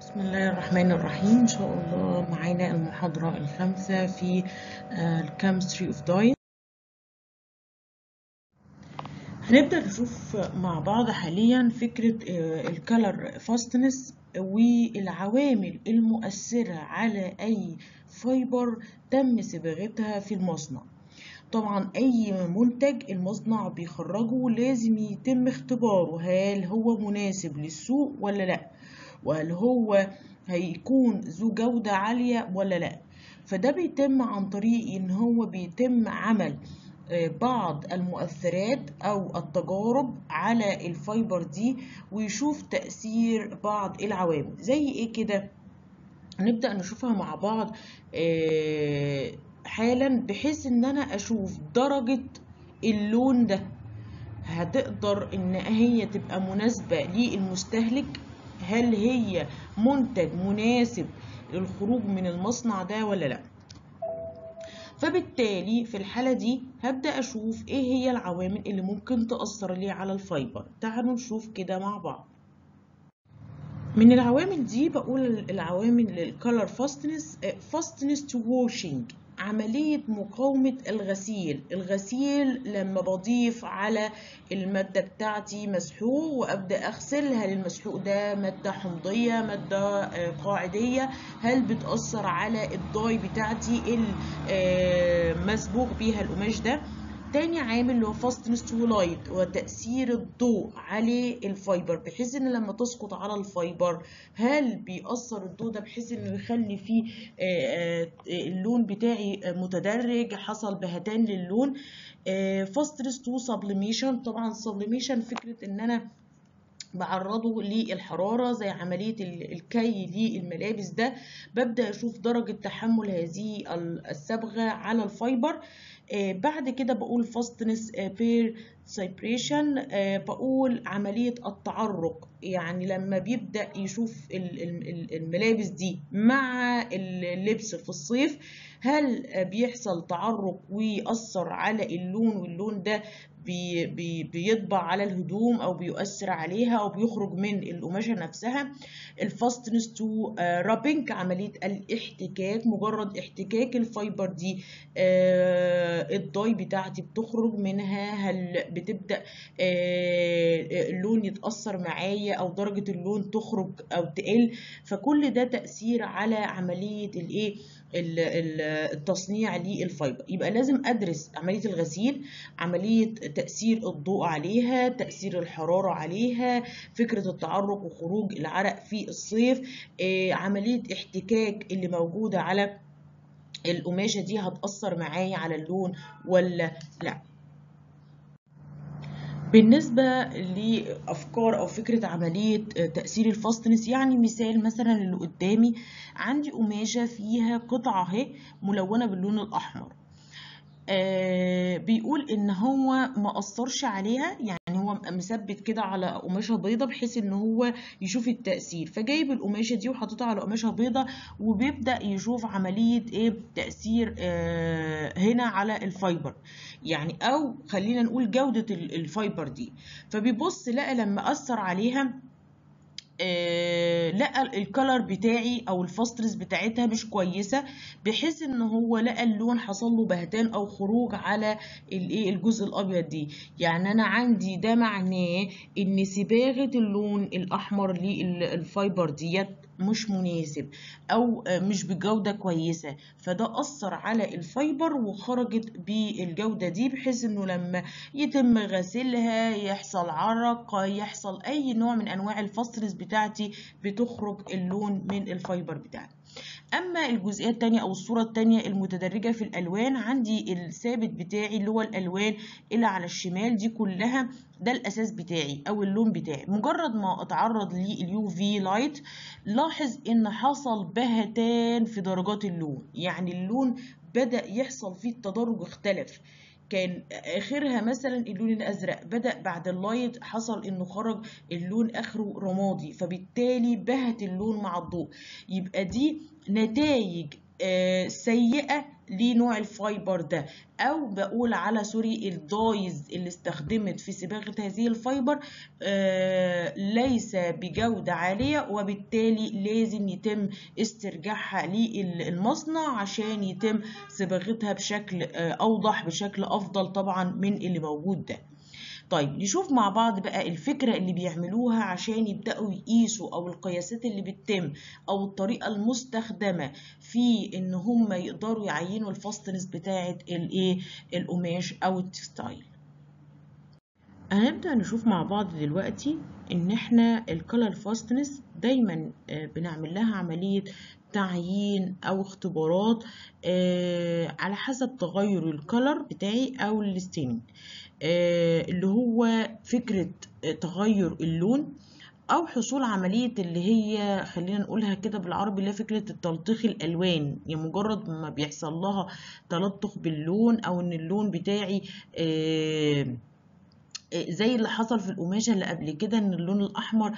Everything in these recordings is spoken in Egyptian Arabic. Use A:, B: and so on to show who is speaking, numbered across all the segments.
A: بسم الله الرحمن الرحيم إن شاء الله معانا المحاضرة الخامسة في الكيمستري اوف داين هنبدأ نشوف مع بعض حاليا فكرة الكالر فاستنس والعوامل المؤثرة على أي فايبر تم صباغتها في المصنع طبعا أي منتج المصنع بيخرجه لازم يتم اختباره هل هو مناسب للسوق ولا لأ وهل هو هيكون ذو جودة عالية ولا لا فده بيتم عن طريق ان هو بيتم عمل بعض المؤثرات او التجارب على الفايبر دي ويشوف تأثير بعض العوامل زي ايه كده نبدأ نشوفها مع بعض حالا بحيث ان انا اشوف درجة اللون ده هتقدر ان هي تبقى مناسبة للمستهلك هل هي منتج مناسب للخروج من المصنع ده ولا لا فبالتالي في الحالة دي هبدأ أشوف إيه هي العوامل اللي ممكن تأثر لي على الفايبر تعالوا نشوف كده مع بعض من العوامل دي بقول العوامل للكالر فاستنس فاستنس تو واشنج عملية مقاومة الغسيل الغسيل لما بضيف على المادة بتاعتي مسحوق وأبدأ أغسل هل المسحوق ده مادة حمضية مادة قاعدية هل بتأثر على الضاي بتاعتي المسبوق بيها القماش ده تاني عامل اللي هو فاستنس تو لايت وتأثير الضوء عليه الفايبر بحيث ان لما تسقط على الفايبر هل بيأثر الضوء ده بحيث انه يخلي فيه اللون بتاعي متدرج حصل بهتان للون فاستنس تو سبليميشن طبعا سبليميشن فكرة ان انا بعرضه للحرارة زي عملية الكي للملابس ده ببدأ أشوف درجة تحمل هذه الصبغة على الفايبر آه بعد كده بقول فاستنس بير سايبريشن بقول عملية التعرق يعني لما بيبدأ يشوف الملابس دي مع اللبس في الصيف هل بيحصل تعرق ويأثر على اللون واللون ده بي بي بيطبع على الهدوم او بيؤثر عليها او بيخرج من القماشه نفسها الفاستنس تو رابنج عمليه الاحتكاك مجرد احتكاك الفايبر دي آه الضاي بتاعتي بتخرج منها هل بتبدا آه اللون يتاثر معايا او درجه اللون تخرج او تقل فكل ده تاثير على عمليه الايه التصنيع للفايبر يبقى لازم ادرس عمليه الغسيل عمليه تاثير الضوء عليها تاثير الحراره عليها فكره التعرق وخروج العرق في الصيف عمليه احتكاك اللي موجوده على القماشه دي هتاثر معايا على اللون ولا لا بالنسبة لأفكار أو فكرة عملية تأثير الفاستنس يعني مثال مثلا اللي قدامي عندي قماشة فيها قطعة اهي ملونة باللون الأحمر آه بيقول ان هو ما اثرش عليها يعني هو مثبت كده على قماشه بيضه بحيث ان هو يشوف التاثير فجايب القماشه دي وحاططها على قماشه بيضه وبيبدا يشوف عمليه ايه تاثير آه هنا على الفايبر يعني او خلينا نقول جوده الفايبر دي فبيبص لقى لما اثر عليها آه لقى الكلر بتاعي او الفاسترس بتاعتها مش كويسه بحيث ان هو لقى اللون حصل له بهتان او خروج على الايه الجزء الابيض دي يعني انا عندي ده معناه ان صباغه اللون الاحمر للفايبر ديت مش مناسب او مش بجودة كويسة فده اثر على الفايبر وخرجت بالجودة دي بحيث انه لما يتم غسلها يحصل عرق يحصل اي نوع من انواع الفاسترس بتاعتي بتخرج اللون من الفايبر بتاعتي اما الجزئيه الثانيه او الصوره الثانيه المتدرجه في الالوان عندي الثابت بتاعي اللي هو الالوان اللي على الشمال دي كلها ده الاساس بتاعي او اللون بتاعي مجرد ما اتعرض لليو في لايت لاحظ ان حصل بهتان في درجات اللون يعني اللون بدا يحصل فيه التدرج اختلف كان اخرها مثلا اللون الازرق بدا بعد اللايت حصل انه خرج اللون اخره رمادي فبالتالي بهت اللون مع الضوء يبقى دي نتائج آه، سيئة لنوع الفايبر ده او بقول على سوري الدايز اللي استخدمت في صباغة هذه الفايبر آه، ليس بجودة عالية وبالتالي لازم يتم استرجاعها للمصنع عشان يتم صباغتها بشكل آه، اوضح بشكل افضل طبعا من اللي موجود ده طيب نشوف مع بعض بقى الفكرة اللي بيعملوها عشان يبدأوا يقيسوا أو القياسات اللي بتتم أو الطريقة المستخدمة في إن هم يقدروا يعينوا الفاستنس بتاعة الإيه القماش أو التكستايل. هنبدأ نشوف مع بعض دلوقتي إن إحنا الكولر فاستنس دايما بنعمل لها عملية تعيين او اختبارات آه على حسب تغير الكلر بتاعي او الستينج آه اللي هو فكرة تغير اللون او حصول عملية اللي هي خلينا نقولها كده بالعربي اللي هي فكرة التلطيخ الالوان يعني مجرد ما بيحصل لها تلطخ باللون او ان اللون بتاعي آه زي اللي حصل في القماشة اللي قبل كده ان اللون الاحمر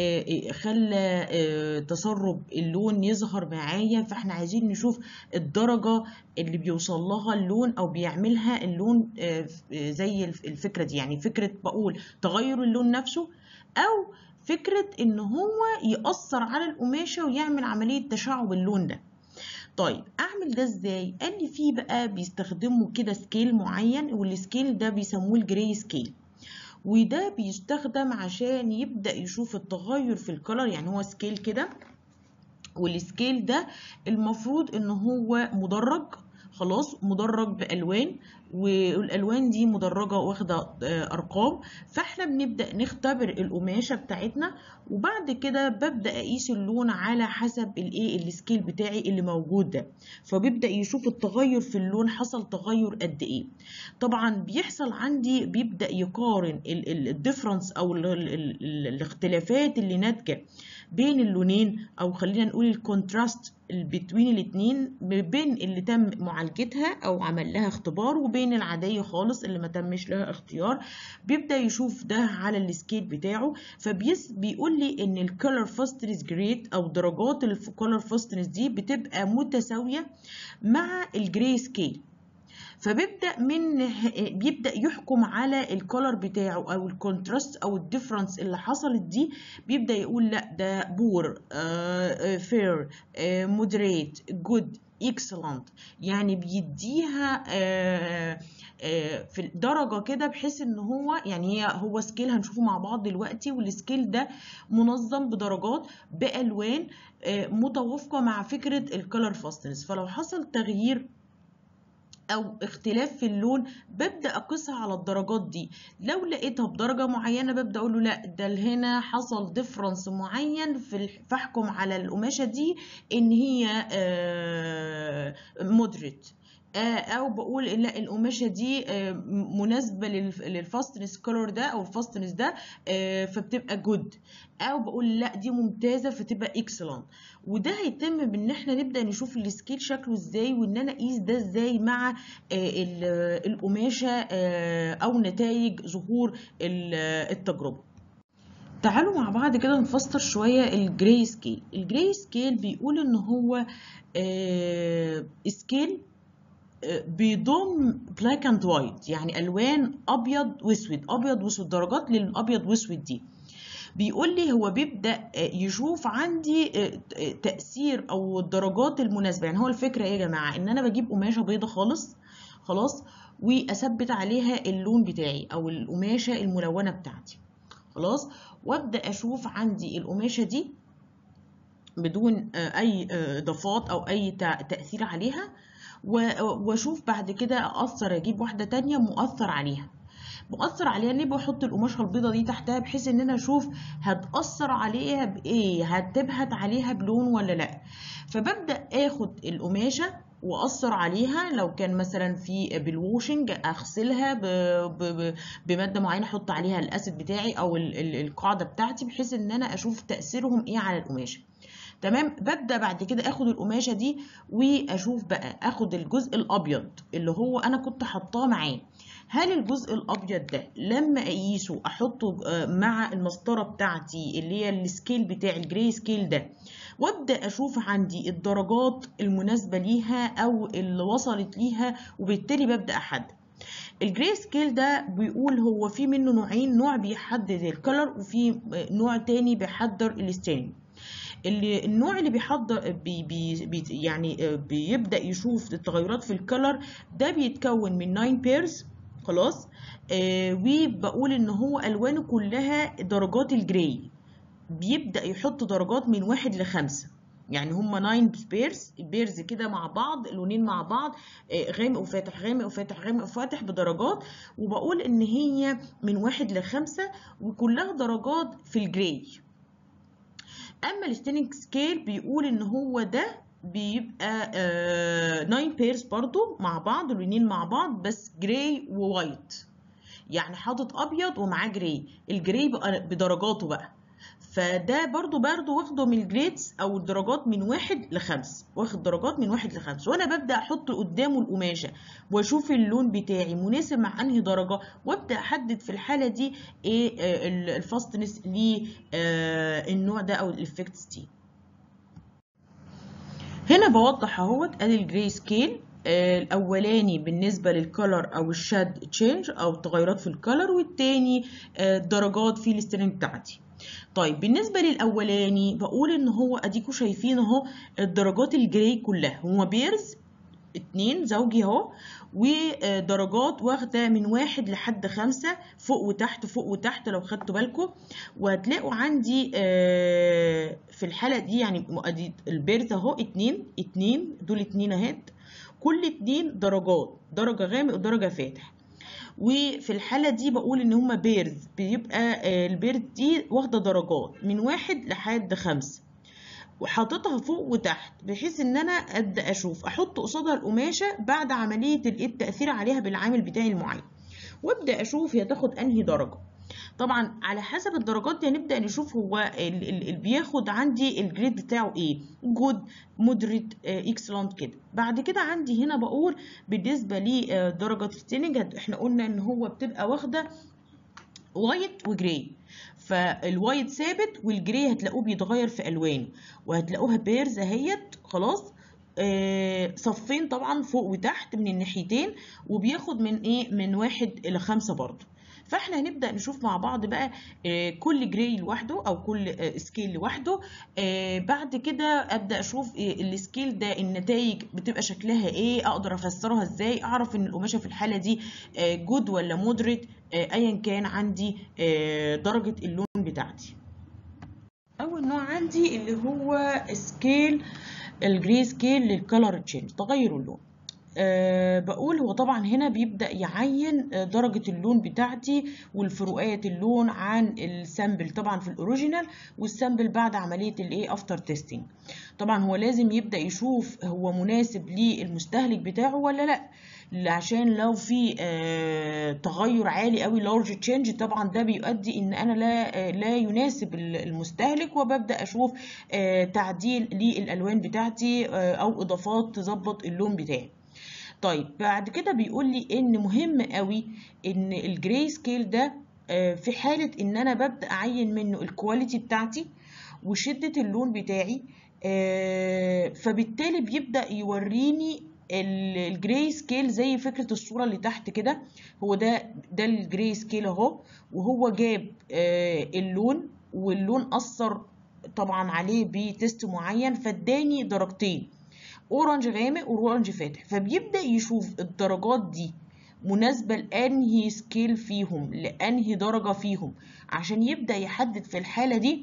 A: خلى تسرب اللون يظهر معايا فاحنا عايزين نشوف الدرجة اللي بيوصل لها اللون او بيعملها اللون زي الفكرة دي يعني فكرة بقول تغير اللون نفسه او فكرة ان هو يأثر على القماشة ويعمل عملية تشعب اللون ده طيب اعمل ده ازاي قال لي في بقى بيستخدموا كده سكيل معين والسكيل ده بيسموه الجراي سكيل وده بيستخدم عشان يبدأ يشوف التغير في الكلر يعني هو سكيل كده والسكيل ده المفروض ان هو مدرج خلاص مدرج بالوان والالوان دي مدرجه واخده ارقام فاحنا بنبدا نختبر القماشه بتاعتنا وبعد كده ببدا اقيس اللون على حسب الايه السكيل بتاعي اللي موجود ده فبيبدا يشوف التغير في اللون حصل تغير قد ايه طبعا بيحصل عندي بيبدا يقارن الديفرنس او ال ال ال الاختلافات اللي ناتجه بين اللونين او خلينا نقول الكونتراست بين الاتنين بين اللي تم معالجتها او عمل لها اختبار وبين العادية خالص اللي ما تمش لها اختيار بيبدأ يشوف ده على السكيل بتاعه فبيس بيقول لي ان الكولر فاستنس جريد او درجات الكولر فاستنس دي بتبقى متساوية مع الجراي سكيل فبيبدا من بيبدا يحكم على الكولر بتاعه او الكونتراست او الديفرنس اللي حصلت دي بيبدا يقول لا ده بور فير مودريت جود اكسلنت يعني بيديها آه في درجه كده بحيث ان هو يعني هي هو سكيل هنشوفه مع بعض دلوقتي والسكيل ده منظم بدرجات بالوان متوافقه مع فكره الكولر فاستنس فلو حصل تغيير او اختلاف في اللون ببدا اقيسها على الدرجات دي لو لقيتها بدرجه معينه ببدا اقول له لا ده هنا حصل ديفرنس معين في فاحكم على القماشه دي ان هي مودريت او بقول لا القماشه دي مناسبه للفاستنس كولور ده او الفاستنس ده فبتبقى جود او بقول لا دي ممتازه فتبقى اكسلنت وده هيتم بان احنا نبدا نشوف السكيل شكله ازاي وان انا اقيس ده ازاي مع القماشه او نتائج ظهور التجربه تعالوا مع بعض كده نفسر شويه الجراي سكيل الجراي سكيل بيقول ان هو سكيل بيضم بلاك اند وايت يعني الوان ابيض واسود ابيض واسود درجات للابيض واسود دي بيقول لي هو بيبدا يشوف عندي تاثير او الدرجات المناسبه يعني هو الفكره ايه يا جماعه ان انا بجيب قماشه بيضه خالص خلاص واثبت عليها اللون بتاعي او القماشه الملونه بتاعتي خلاص وابدا اشوف عندي القماشه دي بدون اي اضافات او اي تاثير عليها واشوف بعد كده اثر اجيب واحده تانية مؤثر عليها مؤثر عليها ليه بحط القماشه البيضه دي تحتها بحيث ان انا اشوف هتاثر عليها بايه هتبهت عليها بلون ولا لا فببدا اخد القماشه واثر عليها لو كان مثلا في بالووشنج اغسلها ب... ب... بماده معينه احط عليها الاسيد بتاعي او ال... ال... القاعده بتاعتي بحيث ان انا اشوف تاثيرهم ايه على القماشه تمام ببدا بعد كده اخد القماشه دي واشوف بقى اخد الجزء الابيض اللي هو انا كنت حاطاه معاه هل الجزء الابيض ده لما اقيسه احطه مع المسطره بتاعتي اللي هي السكيل بتاع الجراي سكيل ده وابدا اشوف عندي الدرجات المناسبه ليها او اللي وصلت ليها وبالتالي ببدا احدد الجراي سكيل ده بيقول هو في منه نوعين نوع بيحدد الكلر وفي نوع تاني بيحضر الستينج اللي النوع اللي بيحضر بي بي بي يعني بيبدا يشوف التغيرات في الكلر ده بيتكون من 9 بيرز خلاص آه وبقول ان هو الوانه كلها درجات الجراي بيبدا يحط درجات من واحد لخمسة يعني هما 9 بيرز بيرز كده مع بعض لونين مع بعض آه غامق وفاتح غامق وفاتح غامق وفاتح بدرجات وبقول ان هي من واحد لخمسة وكلها درجات في الجراي اما الستيننج سكيل بيقول ان هو ده بيبقى 9 بيرز برضو مع بعض لونين مع بعض بس جراي ووايت يعني حاطط ابيض ومعاه جراي الجراي بقى بدرجاته بقى فده برضو برضو واخده من الجريدز او الدرجات من واحد لخمس واخد درجات من واحد لخمس وانا ببدا احط قدامه القماشه واشوف اللون بتاعي مناسب مع انهي درجه وابدا احدد في الحاله دي ايه الفاستنس للنوع ده او الافكتس دي هنا بوضح اهوت ادي الجراي سكيل الاولاني بالنسبه للكلر او الشاد تشينج او التغيرات في الكلر والتاني درجات في السترينج بتاعتي طيب بالنسبة للأولاني بقول إن هو أديكوا شايفين أهو الدرجات الجراي كلها هما بيرز اتنين زوجي أهو ودرجات واخدة من واحد لحد خمسة فوق وتحت فوق وتحت لو خدتوا بالكم وهتلاقوا عندي في الحالة دي يعني البيرز أهو اتنين اتنين دول اتنين اهات كل اتنين درجات درجة غامق ودرجة فاتح وفي الحالة دي بقول ان هما بيرز بيبقى البيرز دي واخدة درجات من واحد لحد خمسة وحاططها فوق وتحت بحيث ان انا ابدا اشوف احط قصادها القماشة بعد عملية التأثير عليها بالعامل بتاعي المعين وابدا اشوف هي تاخد انهي درجة طبعا على حسب الدرجات دي هنبدا نشوف هو اللي بياخد عندي الجريد بتاعه ايه جود مودريت اكسلنت كده بعد كده عندي هنا بقول بالنسبه لدرجه الستيننج احنا قلنا ان هو بتبقى واخده وايت وجراي فالوايت ثابت والجراي هتلاقوه بيتغير في الوانه وهتلاقوها بيرز اهيت خلاص آه صفين طبعا فوق وتحت من الناحيتين وبياخد من ايه من واحد الى خمسة برضو فاحنا هنبدا نشوف مع بعض بقى كل جراي لوحده او كل سكيل لوحده بعد كده ابدا اشوف السكيل ده النتائج بتبقى شكلها ايه اقدر افسرها ازاي اعرف ان القماشه في الحاله دي جود ولا مودريت ايا كان عندي درجه اللون بتاعتي اول نوع عندي اللي هو سكيل الجري سكيل للكالر تشينج تغير اللون أه بقول هو طبعا هنا بيبدأ يعين درجة اللون بتاعتي والفروقات اللون عن السامبل طبعا في الاوريجينال والسامبل بعد عملية الايه افتر تيستينج طبعا هو لازم يبدأ يشوف هو مناسب للمستهلك بتاعه ولا لا عشان لو في آه تغير عالي قوي لارج تشينج طبعا ده بيؤدي ان انا لا آه لا يناسب المستهلك وببدا اشوف آه تعديل للالوان بتاعتي او اضافات تظبط اللون بتاعي طيب بعد كده بيقول لي ان مهم قوي ان الجراي سكيل ده في حالة ان انا ببدأ اعين منه الكواليتي بتاعتي وشدة اللون بتاعي فبالتالي بيبدأ يوريني الجراي سكيل زي فكرة الصورة اللي تحت كده هو ده ده الجراي سكيل اهو وهو جاب اللون واللون أثر طبعا عليه بتست معين فاداني درجتين اورنج غامق واورنج فاتح فبيبدا يشوف الدرجات دي مناسبه لانهي سكيل فيهم لانهي درجه فيهم عشان يبدا يحدد في الحاله دي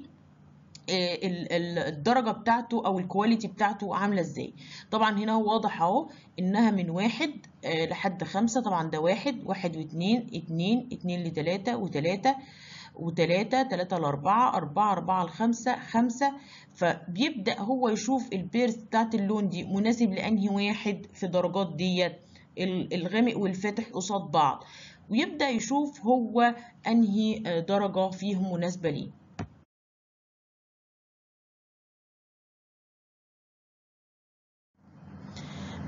A: الدرجه بتاعته او الكواليتي بتاعته عامله ازاي طبعا هنا واضح اهو انها من واحد لحد خمسة طبعا ده واحد واحد واتنين اتنين اتنين لتلاتة وتلاتة وتلاتة تلاتة لأربعة أربعة أربعة لخمسة خمسة فبيبدأ هو يشوف البيرز بتاعت اللون دي مناسب لأنهي واحد في درجات ديت الغامق والفاتح قصاد بعض ويبدأ يشوف هو أنهي درجة فيهم مناسبة ليه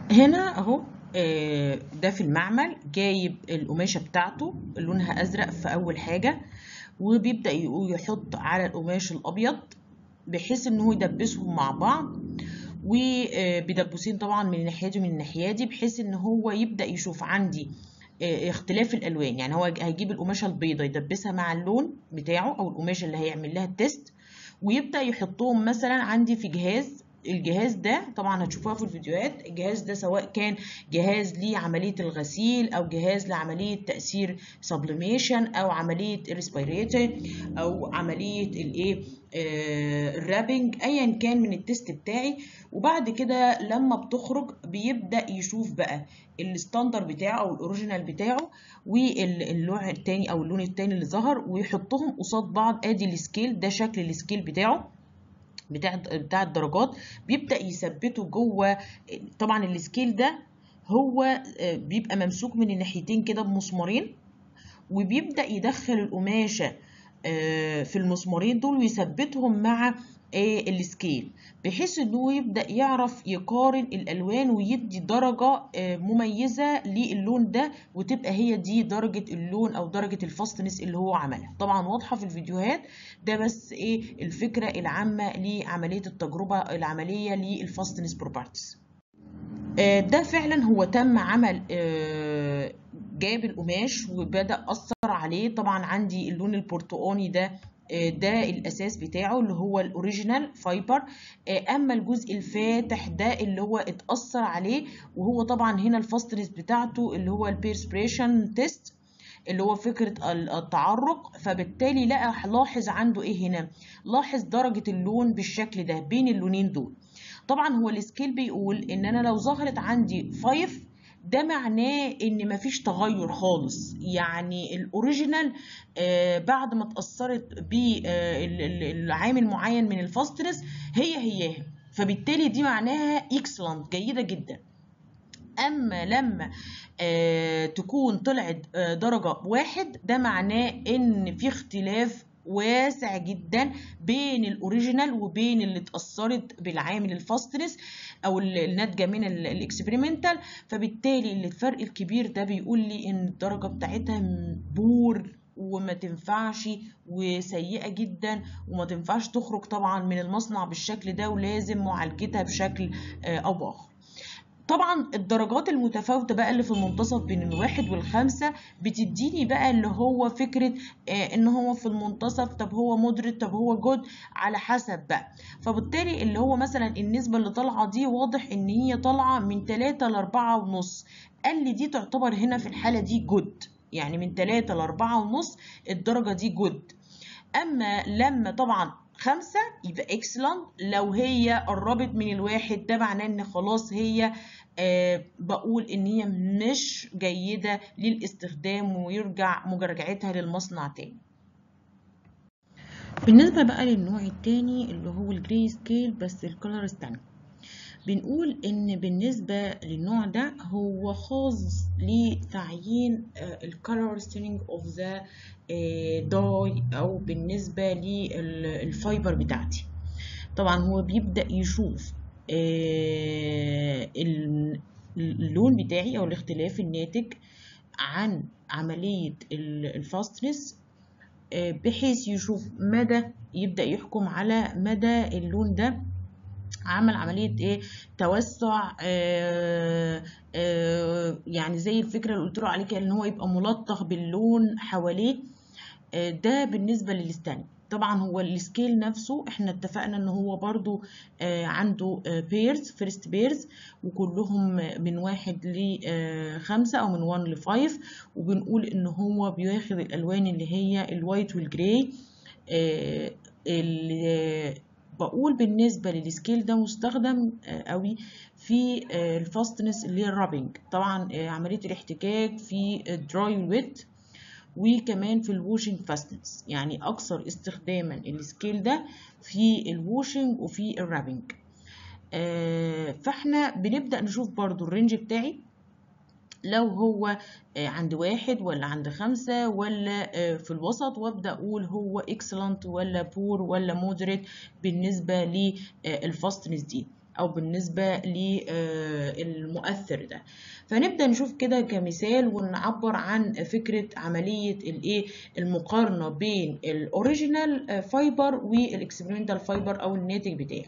A: هنا اهو آه، ده في المعمل جايب القماشة بتاعته لونها أزرق في أول حاجة وبيبدأ يقو- يحط على القماش الأبيض بحيث إن هو يدبسهم مع بعض وبيدبسين طبعا من الناحية دي ومن الناحية دي بحيث إن هو يبدأ يشوف عندي آه، اختلاف الألوان يعني هو هيجيب القماشة البيضة يدبسها مع اللون بتاعه أو القماشة اللي هيعمل لها التيست ويبدأ يحطهم مثلا عندي في جهاز الجهاز ده طبعا هتشوفوها في الفيديوهات الجهاز ده سواء كان جهاز لعملية الغسيل أو جهاز لعملية تأثير سبليميشن أو عملية ريسبيريتور أو عملية الإيه آه، الرابنج أيا كان من التست بتاعي وبعد كده لما بتخرج بيبدأ يشوف بقى الستاندر بتاعه أو الأوريجينال بتاعه واللون التاني أو اللون التاني اللي ظهر ويحطهم قصاد بعض أدي السكيل ده شكل السكيل بتاعه بتاع بتاع الدرجات بيبدأ يثبته جوه طبعا السكيل ده هو آه، بيبقى ممسوك من الناحيتين كده بمسمارين وبيبدأ يدخل القماشة آه، في المسمارين دول ويثبتهم مع آه، السكيل بحيث انه يبدأ يعرف يقارن الالوان ويدي درجة آه، مميزة للون ده وتبقى هي دي درجة اللون او درجة الفاستنس اللي هو عملها طبعا واضحة في الفيديوهات ده بس ايه الفكرة العامة لعملية التجربة العملية للفاستنس بروبرتيز آه، ده فعلا هو تم عمل آه، جاب القماش وبدأ أثر عليه طبعا عندي اللون البرتقاني ده آه، ده الأساس بتاعه اللي هو الأوريجينال فايبر آه، أما الجزء الفاتح ده اللي هو اتأثر عليه وهو طبعا هنا الفاستنس بتاعته اللي هو البيرسبريشن تيست اللي هو فكرة ال- التعرق فبالتالي لقى لاحظ عنده ايه هنا لاحظ درجة اللون بالشكل ده بين اللونين دول طبعا هو السكيل بيقول ان انا لو ظهرت عندي 5 ده معناه ان مفيش تغير خالص يعني الاوريجينال آه بعد ما اتاثرت بالعامل معين من الفاستنس هي هياها فبالتالي دي معناها اكسلنت جيده جدا اما لما آه تكون طلعت آه درجة واحد ده معناه ان في اختلاف واسع جدا بين الاوريجينال وبين اللي اتأثرت بالعامل الفاستنس او ال- الناتجة من ال- الاكسبيرمنتال فبالتالي اللي الفرق الكبير ده بيقول لي ان الدرجة بتاعتها بور وما تنفعش وسيئة جدا وما تنفعش تخرج طبعا من المصنع بالشكل ده ولازم معالجتها بشكل آه، او باخر طبعا الدرجات المتفاوتة بقى اللي في المنتصف بين الواحد والخمسة بتديني بقى اللي هو فكرة آه ان هو في المنتصف طب هو مودريت طب هو جود على حسب بقى فبالتالي اللي هو مثلا النسبة اللي طالعة دي واضح ان هي طالعة من 3 ل 4 ونص قال لي دي تعتبر هنا في الحالة دي جود يعني من 3 ل 4 ونص الدرجة دي جود اما لما طبعا خمسة يبقى اكسلنت لو هي قربت من الواحد ده معناه ان خلاص هي آه بقول ان هي مش جيدة للاستخدام ويرجع مراجعتها للمصنع تاني بالنسبة بقى للنوع التاني اللي هو الجري سكيل بس الكولرز تانية بنقول ان بالنسبة للنوع ده هو خاص لتعيين الكولر ستيننج اوف ذا داي او بالنسبة للفايبر بتاعتي طبعا هو بيبدأ يشوف آه، ال- اللون بتاعي او الاختلاف الناتج عن عملية الفاستنس بحيث يشوف مدى يبدأ يحكم على مدى اللون ده عمل عملية ايه توسع آه آه يعني زي الفكرة اللي قلت له عليك ان هو يبقى ملطخ باللون حواليه آه ده بالنسبة للستاني طبعا هو السكيل نفسه احنا اتفقنا ان هو برضو آه عنده بيرز فيرست بيرز وكلهم من واحد لخمسة او من 1 لفايف وبنقول ان هو بياخد الالوان اللي هي الوايت والجراي آه اللي بقول بالنسبة للسكيل ده مستخدم آه، قوي في آه، الفاستنس اللي هي الرابنج طبعا آه، عملية الاحتكاك في الدراي والويت وكمان في الووشنج فاستنس يعني أكثر استخداما السكيل ده في الووشنج وفي الرابنج آه، فاحنا بنبدأ نشوف برضو الرينج بتاعي لو هو عند واحد ولا عند خمسة ولا في الوسط وابدأ أقول هو excellent ولا poor ولا moderate بالنسبة للفاستنس دي أو بالنسبة للمؤثر ده فنبدأ نشوف كده كمثال ونعبر عن فكرة عملية الايه المقارنة بين الاوريجينال فايبر والاكسبيرمنتال فايبر أو الناتج بتاعه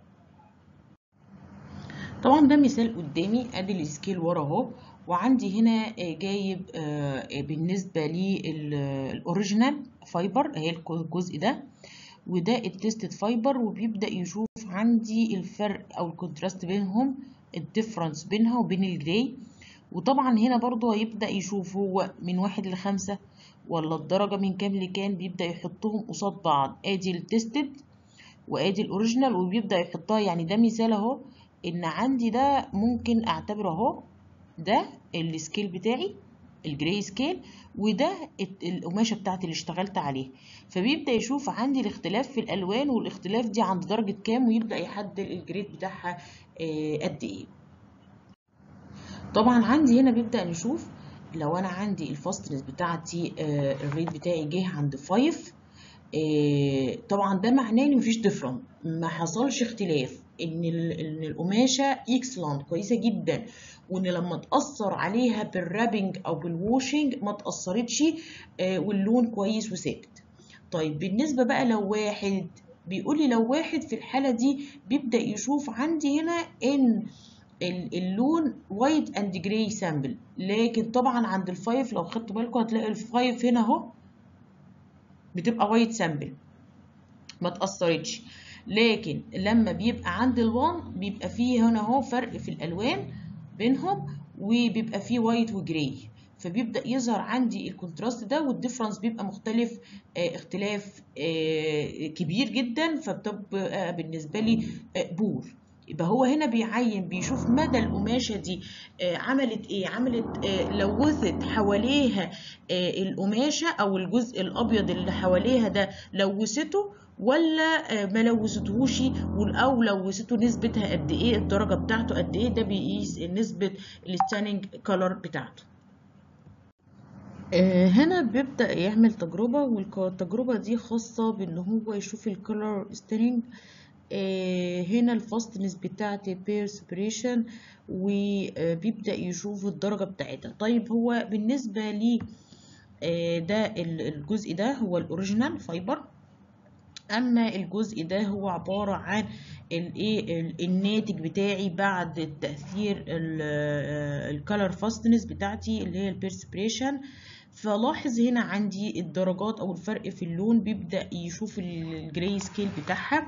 A: طبعا ده مثال قدامي ادي السكيل ورا اهو وعندي هنا جايب بالنسبه للاوريجينال فايبر اهي الجزء ده وده التستد فايبر وبيبدا يشوف عندي الفرق او الكونتراست بينهم الديفرنس بينها وبين الجراي وطبعا هنا برضو هيبدا يشوف هو من واحد لخمسة ولا الدرجه من كام لكام بيبدا يحطهم قصاد بعض ادي التستد وادي الاوريجينال وبيبدا يحطها يعني ده مثال اهو ان عندي ده ممكن اعتبره اهو ده السكيل بتاعي الجراي سكيل وده القماشه بتاعتي اللي اشتغلت عليها فبيبدا يشوف عندي الاختلاف في الالوان والاختلاف دي عند درجه كام ويبدا يحدد الجريد بتاعها قد ايه طبعا عندي هنا بيبدا نشوف لو انا عندي الفاستنس بتاعتي الريت بتاعي جه عند 5 طبعا ده معناه ان مفيش ديفرنت ما حصلش اختلاف ان ان القماشه اكسلنت كويسه جدا وان لما تاثر عليها بالرابنج او بالواشنج ما تاثرتش واللون كويس وثابت طيب بالنسبه بقى لو واحد بيقول لي لو واحد في الحاله دي بيبدا يشوف عندي هنا ان اللون وايت اند جراي سامبل لكن طبعا عند الفايف لو خدتوا بالكم هتلاقي الفايف هنا اهو بتبقى وايت سامبل ما تاثرتش لكن لما بيبقى عند الوان بيبقى فيه هنا اهو فرق في الالوان بينهم وبيبقى فيه وايت وجراي فبيبدا يظهر عندي الكونتراست ده والديفرنس بيبقى مختلف اه اختلاف اه كبير جدا فبتبقى بالنسبه لي اه بور يبقى هو هنا بيعين بيشوف مدى القماشه دي عملت ايه عملت لوثت حواليها القماشه او الجزء الابيض اللي حواليها ده لوثته ولا ما لوثتهوش او لوثته نسبتها قد ايه الدرجه بتاعته قد ايه ده بيقيس نسبه الستاننج كولر بتاعته هنا بيبدا يعمل تجربه والتجربه دي خاصه بان هو يشوف الكولر ستاننج هنا الفاستنس بتاعتي بير سبريشن وبيبدا يشوف الدرجه بتاعتها طيب هو بالنسبه لي ده الجزء ده هو الاوريجينال فايبر اما الجزء ده هو عباره عن الايه الناتج بتاعي بعد التاثير الكالر فاستنس بتاعتي اللي هي البيرسبريشن فلاحظ هنا عندي الدرجات او الفرق في اللون بيبدا يشوف الجراي سكيل بتاعها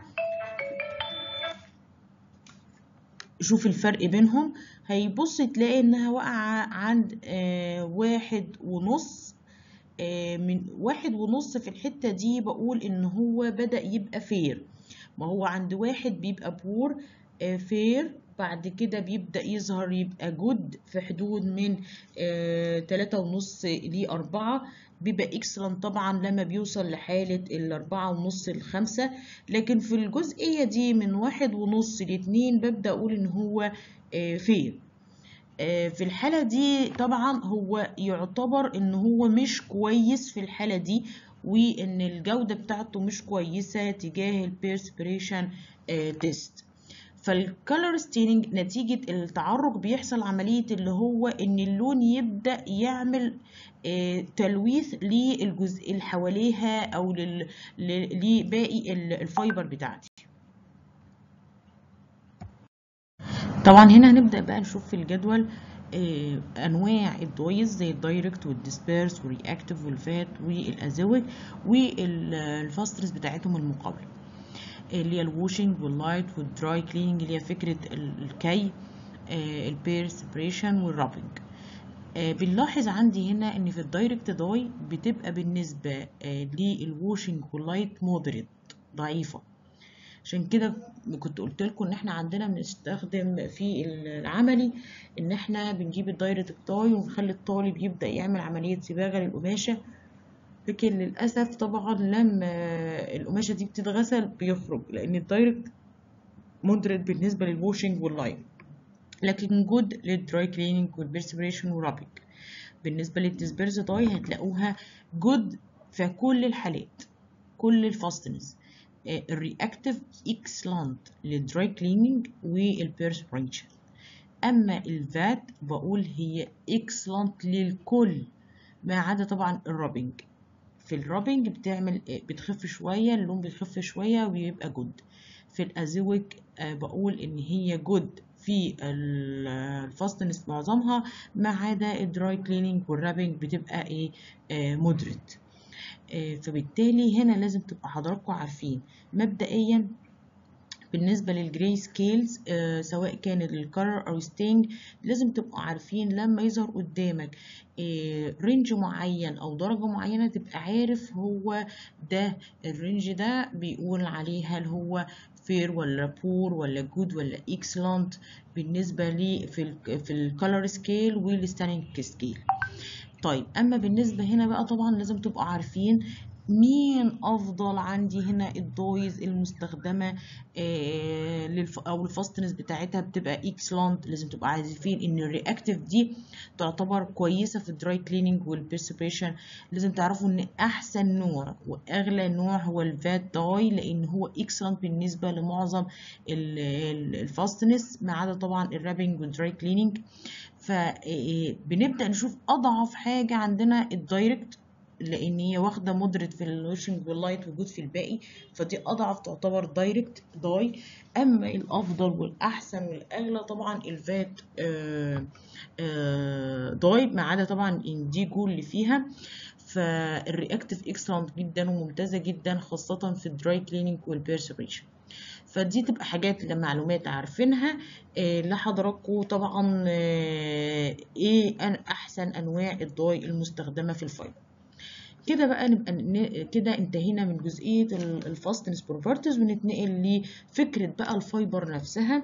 A: شوف الفرق بينهم هيبص تلاقي انها واقعه عند آه واحد ونص آه من واحد ونص في الحته دي بقول ان هو بدا يبقى فير ما هو عند واحد بيبقى بور آه فير بعد كده بيبدأ يظهر يبقى جود في حدود من تلاتة ونص لأربعة بيبقى اكسلنت طبعا لما بيوصل لحالة الأربعة ونص لخمسة لكن في الجزئية دي من واحد ونص لاتنين ببدأ أقول إن هو فير في الحالة دي طبعا هو يعتبر إن هو مش كويس في الحالة دي وإن الجودة بتاعته مش كويسة تجاه البيرسبريشن تيست فالكالر ستيننج نتيجة التعرق بيحصل عملية اللي هو ان اللون يبدأ يعمل تلويث للجزء اللي حواليها او لباقي الفايبر بتاعتي طبعا هنا هنبدأ بقى نشوف في الجدول انواع الدويز زي الدايركت والديسبيرس والرياكتيف والفات والازوج والفاسترز بتاعتهم المقابله اللي هي الواشنج واللايت والدراي كليننج اللي هي فكرة الكي البير سبريشن والرابنج بنلاحظ عندي هنا ان في الدايركت داي بتبقى بالنسبة للواشنج واللايت مودريت ضعيفة عشان كده كنت قلت لكم ان احنا عندنا بنستخدم في العملي ان احنا بنجيب الدايركت داي ونخلي الطالب يبدأ يعمل عملية صباغة للقماشة لكن للأسف طبعا لما القماشة دي بتتغسل بيخرج لأن الدايركت مودريت بالنسبة للواشنج واللايت لكن جود للدراي كليننج والبرسبريشن ورابنج بالنسبة للديسبيرز داي هتلاقوها جود في كل الحالات كل الفاستنس الرياكتيف اكسلانت للدراي كليننج والبيرسبريشن اما الفات بقول هي اكسلانت للكل ما عدا طبعا الرابنج في الرابنج بتعمل بتخف شويه اللون بيخف شويه ويبقى جود في الازويك بقول ان هي جود في الفاستنس معظمها ما عدا الدراي كليننج والرابنج بتبقى ايه مودريت فبالتالي هنا لازم تبقى حضراتكم عارفين مبدئيا بالنسبة للجراي سكيلز آه سواء كان الكرر أو ستينج لازم تبقوا عارفين لما يظهر قدامك آه رينج معين أو درجة معينة تبقى عارف هو ده الرينج ده بيقول عليه هل هو فير ولا بور ولا جود ولا اكسلنت بالنسبة لي في ال في الكالر سكيل والستانينج سكيل طيب اما بالنسبة هنا بقى طبعا لازم تبقوا عارفين مين افضل عندي هنا الدويز المستخدمه آه للف... او الفاستنس بتاعتها بتبقى اكسلنت لازم تبقى عارفين ان الرياكتيف دي تعتبر كويسه في الدراي كليننج والبرسبريشن لازم تعرفوا ان احسن نوع واغلى نوع هو الفات داي لان هو اكسلنت بالنسبه لمعظم الفاستنس ما عدا طبعا الرابنج والدراي كليننج فبنبدا نشوف اضعف حاجه عندنا الدايركت لان هي واخده مودريت في الوشنج واللايت وجود في الباقي فدي اضعف تعتبر دايركت داي اما الافضل والاحسن والاغلى طبعا الفات آآ آآ داي ما عدا طبعا انديجو اللي فيها فالرياكتيف اكسلنت جدا وممتازه جدا خاصه في الدراي كليننج والبيرسبريشن فدي تبقى حاجات معلومات عارفينها آه لحضراتكم طبعا آه ايه أن احسن انواع الضاي المستخدمه في الفايبر كده بقى نبقى كده انتهينا من جزئيه الفاستنس بروبرتيز ونتنقل لفكره بقى الفايبر نفسها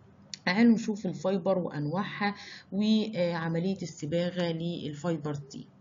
A: تعالوا نشوف الفايبر وانواعها وعمليه الصباغه للفايبر دي